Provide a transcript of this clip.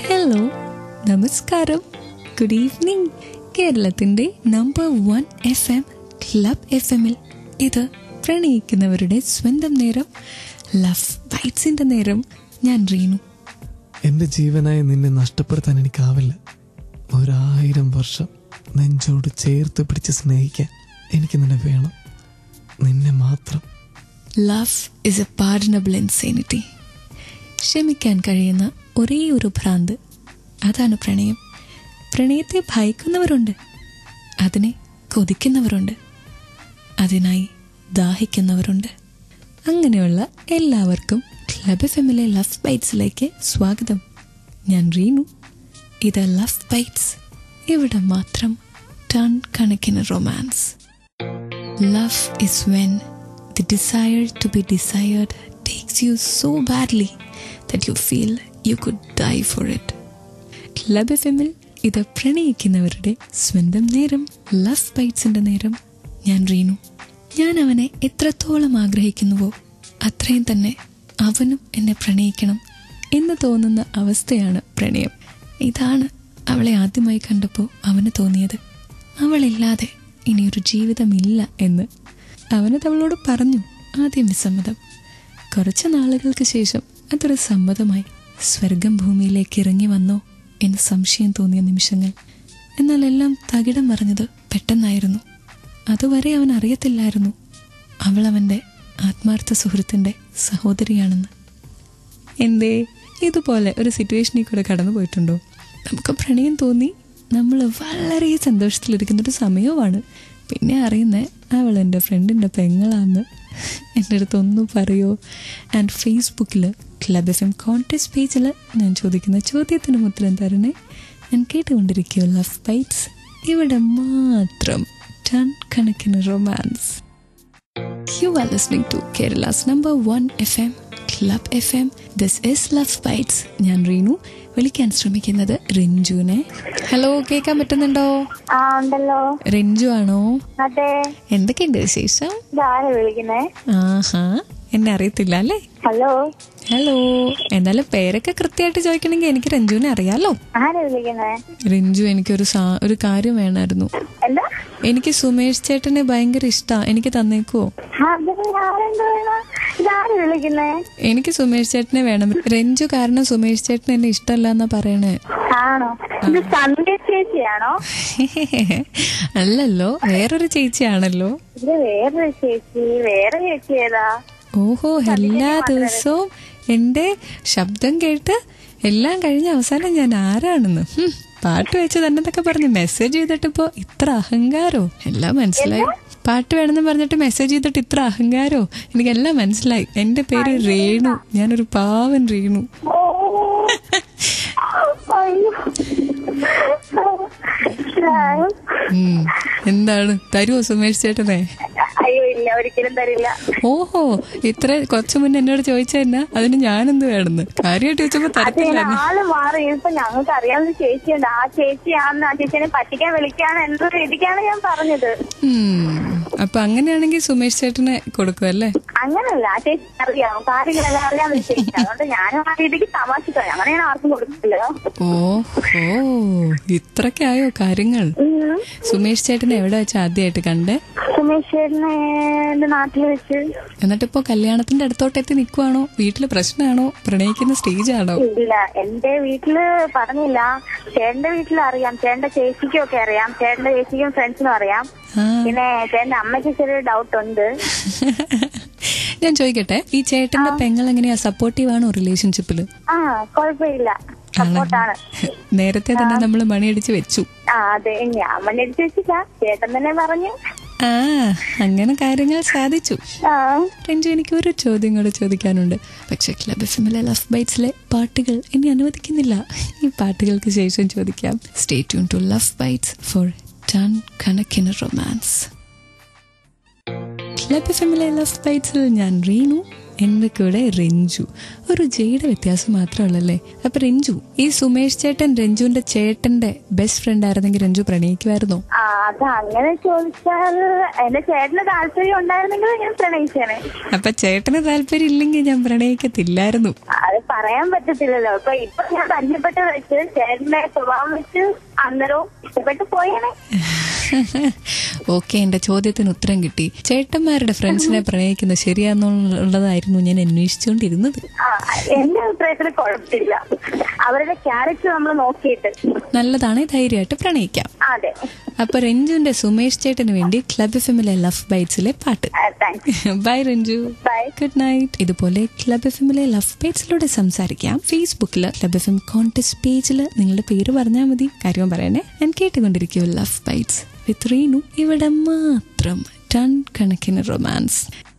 Hello നമസ്കാരം good evening കേരളത്തിന്റെ number one F M Club F എമ്മിൽ ഇത് പ്രണയിക്കുന്നവരുടെ സ്വന്തം നേരം ലവ് ബൈറ്റ്സിന്റെ നേരം ഞാൻ റീനു എന്റെ ജീവനായി നിന്നെ നഷ്ടപ്പെടുത്താൻ എനിക്കാവില്ല ഒരായിരം വർഷം നെഞ്ചോട് ചേർത്ത് പിടിച്ച് സ്നേഹിക്കാൻ എനിക്ക് നിന്നെ വേണം നിന്നെ മാത്രം love is a pardonable insanity ക്ഷമിക്കാൻ കഴിയുന്ന ഒരേ ഒരു ഭ്രാന്ത് അതാണ് പ്രണയം പ്രണയത്തെ ഭയക്കുന്നവരുണ്ട് അതിനെ കൊതിക്കുന്നവരുണ്ട് അതിനായി ദാഹിക്കുന്നവരുണ്ട് അങ്ങനെയുള്ള എല്ലാവർക്കും ക്ലബ് എഫ് എമ്മിലെ ലവ് ബൈറ്റ്സിലേക്ക് സ്വാഗതം ഞാൻ റീനു ഇത് ലവ് ബൈറ്റ്സ് ഇവിടെ മാത്രം ടൺ കണക്കിന് romance Love is when the desire to be desired takes you so badly that you feel you could die for it. Club F എമ്മിൽ ഇത് പ്രണയിക്കുന്നവരുടെ സ്വന്തം നേരം ലവ് ബൈറ്റ്സിന്റെ നേരം ഞാൻ റീനു ഞാൻ അവനെ എത്രത്തോളം ആഗ്രഹിക്കുന്നുവോ അത്രയും തന്നെ അവനും എന്നെ പ്രണയിക്കണം എന്ന് തോന്നുന്ന അവസ്ഥയാണ് പ്രണയം ഇതാണ് അവളെ ആദ്യമായി കണ്ടപ്പോൾ അവന് തോന്നിയത് അവളില്ലാതെ ഇനിയൊരു ജീവിതമില്ല എന്ന് അവനത് അവളോട് പറഞ്ഞു ആദ്യം വിസമ്മതം കുറച്ച് നാളുകൾക്ക് ശേഷം അതൊരു സമ്മതമായി സ്വർഗം ഭൂമിയിലേക്ക് ഇറങ്ങി വന്നോ എന്ന് സംശയം തോന്നിയ നിമിഷങ്ങൾ എന്നാൽ എല്ലാം തകിടം മറിഞ്ഞത് പെട്ടെന്നായിരുന്നു അതുവരെ അവൻ അറിയത്തില്ലായിരുന്നു അവൾ അവൻ്റെ ആത്മാർത്ഥ സുഹൃത്തിൻ്റെ സഹോദരിയാണെന്ന് എന്തേ ഇതുപോലെ ഒരു സിറ്റുവേഷനിൽ കൂടെ കടന്നു പോയിട്ടുണ്ടോ നമുക്ക് പ്രണയം തോന്നി നമ്മൾ വളരെ സന്തോഷത്തിലിരിക്കുന്ന ഒരു സമയവുമാണ് പിന്നെ അറിയുന്നത് അവൾ എൻ്റെ ഫ്രണ്ടിൻ്റെ പെങ്ങളാന്ന് എൻ്റെ അടുത്ത് ഒന്നും പറയോ ആൻഡ് ഫേസ്ബുക്കിൽ ക്ലബ് എഫ് എം കോൺടെസ്റ്റ് പേജിൽ ഞാൻ ചോദിക്കുന്ന ചോദ്യത്തിന് ഉത്തരം തരണേ ഞാൻ കേട്ടുകൊണ്ടിരിക്കുക ലവ് ബൈറ്റ്സ് ഇവിടെ മാത്രം ടൺ കണക്കിന് romance You are listening to Kerala's number one FM, Club FM. This is Love Bites. ഞാൻ റീനു വിളിക്കാൻ ശ്രമിക്കുന്നത് റിഞ്ചുവിനെ ഹലോ കേൾക്കാൻ പറ്റുന്നുണ്ടോ ആ ഉണ്ടല്ലോ റിഞ്ചു ആണോ അതെ എന്തൊക്കെയുണ്ട് വിശേഷം ഇതാരാ വിളിക്കുന്നേ ആഹാ എന്നെ അറിയത്തില്ല അല്ലേ ഹലോ ഹലോ എന്നാലും പേരൊക്കെ കൃത്യമായിട്ട് ചോദിക്കണമെങ്കിൽ എനിക്ക് രഞ്ജുവിനെ അറിയാലോ ആരാ വിളിക്കുന്നേ റിഞ്ചു എനിക്കൊരു സാ- ഒരു കാര്യം വേണമായിരുന്നു എന്താ എനിക്ക് സുമേഷ് ചേട്ടനെ ഭയങ്കര ഇഷ്ടാ എനിക്ക് തന്നേക്കുവോ അത് ആരെന്ത് വേണം ഇതാരാ വിളിക്കുന്നേ എനിക്ക് സുമേഷ് ചേട്ടനെ വേണം രഞ്ജു കാരണം സുമേഷ് ചേട്ടൻ എന്നെ ഇഷ്ടമല്ല എന്നാ പറയണേ ആണോ ഇത് സന്ധ്യ ചേച്ചിയാണോ അല്ലല്ലോ വേറൊരു ചേച്ചിയാണല്ലോ ഇത് വേറൊരു ചേച്ചി വേറെ ചേച്ചി ഏതാ ഓഹോ എല്ലാ ദിവസവും എന്റെ ശബ്ദം കേട്ട് എല്ലാം കഴിഞ്ഞ അവസാനം ഞാൻ ആരാണെന്ന് ഹും, പാട്ട് വെച്ച് തന്നെന്നൊക്കെ പറഞ്ഞ് മെസ്സേജ് ചെയ്തിട്ടിപ്പോ ഇത്ര അഹങ്കാരോ എല്ലാം മനസ്സിലായി പാട്ട് വേണമെന്ന് പറഞ്ഞിട്ട് മെസ്സേജ് ചെയ്തിട്ട് ഇത്ര അഹങ്കാരോ എനിക്കെല്ലാം മനസ്സിലായി എന്റെ പേര് രേണു ഞാനൊരു പാവൻ രേണു ഓ അയ്യോ ഞാൻ- ഉം. എന്താണ് തരുമോ സുമേഷ് ചേട്ടനെ അയ്യോ ഇല്ല ഒരിക്കലും തരില്ല ഓഹോ ഇത്ര കുറച്ചു മുന്നേ എന്നോട് ചോദിച്ചെന്നാ അതിന് ഞാനെന്ത് വേണമെന്ന് കാര്യമായിട്ട് ചോദിച്ചപ്പോ അത് തരത്തില്ല ആള് മാറി ഇപ്പൊ ഞങ്ങൾക്ക് അറിയാവുന്ന ചേച്ചിയുണ്ട് ആ ചേച്ചിയാന്ന് ആ ചേച്ചിനെ പറ്റിക്കാൻ വിളിക്കാണ് എന്തോ രീതിക്കാണ് ഞാൻ പറഞ്ഞത് ഉം. അപ്പൊ അങ്ങനെയാണെങ്കിൽ സുമേഷ് ചേട്ടനെ കൊടുക്കും അല്ലേ അങ്ങനല്ല ആ ചേച്ചി അറിയാം കാര്യങ്ങളെല്ലാം അറിയാവുന്ന ചേച്ചി അതുകൊണ്ട് ഞാനും ആ രീതിക്ക് താമസിക്കാം അങ്ങനെ ഞാൻ ആർക്കും കൊടുക്കില്ലല്ലോ ഓ ഓ ഇത്രക്കായോ കാര്യങ്ങൾ ഉം. സുമേഷ് ചേട്ടനെ എവിടെ വെച്ച് ആദ്യമായിട്ട് കണ്ടേ സുമേഷ് ചേട്ടനെ എന്റെ നാട്ടിൽ വെച്ച് എന്നിട്ടിപ്പോ കല്യാണത്തിന്റെ അടുത്തോട്ട് എത്തി നിൽക്കുവാണോ വീട്ടില് പ്രശ്നമാണോ പ്രണയിക്കുന്ന സ്റ്റേജ് ആണോ ഇല്ല എന്റെ വീട്ടില് പറഞ്ഞില്ല ചേട്ടന്റെ വീട്ടിൽ അറിയാം ചേട്ടന്റെ ചേച്ചിക്കും ഒക്കെ അറിയാം ചേട്ടന്റെ ചേച്ചിക്കും ഫ്രണ്ട്സിനും അറിയാം ആ പിന്നെ ചേട്ടന്റെ അമ്മയ്ക്ക് ചെറിയ ഡൗട്ട് ഉണ്ട് ഞാൻ ചോദിക്കട്ടെ ഈ ചേട്ടന്റെ പെങ്ങൾ എങ്ങനെയാ സപ്പോർട്ടീവ് ആണോ റിലേഷൻഷിപ്പില് ആ കുഴപ്പമില്ല സപ്പോർട്ടാണ് നേരത്തെ തന്നെ നമ്മൾ മണിയടിച്ച് വെച്ചു ആ അതെ ഞാൻ മണ്ണെടുത്ത് വെച്ചില്ല ചേട്ടൻ തന്നെ പറഞ്ഞു ആ അങ്ങനെ കാര്യങ്ങൾ സാധിച്ചു ആ രഞ്ജു എനിക്ക് ഒരു ചോദ്യം കൂടെ ചോദിക്കാനുണ്ട് പക്ഷെ ക്ലബ് എഫ് എമ്മിലെ ലവ് ബൈറ്റ്സിലെ പാട്ടുകൾ ഇനി അനുവദിക്കുന്നില്ല ഈ പാട്ടുകൾക്ക് ശേഷം ചോദിക്കാം stay tuned to love bites for ton കണക്കിന് റൊമാൻസ് ക്ലബ് എഫ് എമ്മിലെ ലവ് ബൈറ്റ്സിൽ ഞാൻ റീനു എന്റെ കൂടെ രഞ്ജു ഒരു ജയുടെ വ്യത്യാസം മാത്രമുള്ളല്ലേ അപ്പൊ രഞ്ജു ഈ സുമേഷ് ചേട്ടൻ രഞ്ജുവിന്റെ ചേട്ടന്റെ ബെസ്റ്റ് ഫ്രണ്ട് ആയിരുന്നെങ്കിൽ രഞ്ജു പ്രണയിക്കുമായിരുന്നോ ആ അത് അങ്ങനെ ചോദിച്ചാൽ എന്റെ ചേട്ടന് താല്പര്യം ഉണ്ടായിരുന്നെങ്കിൽ ഞാൻ പ്രണയിച്ചേനെ അപ്പൊ ചേട്ടന് താല്പര്യം ഇല്ലെങ്കിൽ ഞാൻ പ്രണയിക്കത്തില്ലായിരുന്നു അത് പറയാൻ പറ്റത്തില്ലല്ലോ ഇപ്പൊ ഇപ്പൊ ഞാൻ പരിചയപ്പെട്ട് വെച്ച് ചേട്ടന്റെ സ്വഭാവം വെച്ച് അന്നേരവും ഇഷ്ടപ്പെട്ട് പോയേനെ ഓക്കെ എന്റെ ചോദ്യത്തിന് ഉത്തരം കിട്ടി ചേട്ടന്മാരുടെ ഫ്രണ്ട്സിനെ പ്രണയിക്കുന്നത് ശരിയാന്നുള്ളതായിരുന്നു ഞാൻ അന്വേഷിച്ചുകൊണ്ടിരുന്നത് ആ എന്റെ അഭിപ്രായത്തിൽ കുഴപ്പമില്ല അവരുടെ ക്യാരക്ടർ നമ്മൾ നോക്കിയിട്ട് നല്ലതാണ് ധൈര്യമായിട്ട് പ്രണയിക്കാം അതെ അപ്പൊ രഞ്ജുവിന്റെ സുമേഷ് ചേട്ടന് വേണ്ടി ക്ലബ് എഫിമിലെ ലവ് ബൈറ്റ്സിലെ പാട്ട് thanks bye Ranju bye good night ഇതുപോലെ ക്ലബ് എഫിമിലെ ലവ് ബൈറ്റ്സിലൂടെ സംസാരിക്കാം ഫേസ്ബുക്കിൽ ക്ലബ് എഫ് എം കോൺടെസ്റ്റ് പേജിൽ നിങ്ങളുടെ പേര് പറഞ്ഞാൽ മതി കാര്യം പറയണേ ഞാൻ കേട്ടുകൊണ്ടിരിക്കും ലവ് ബൈറ്റ്സ് വിത്ത് റീനു ഇവിടെ മാത്രം ടൺ കണക്കിന് റൊമാൻസ്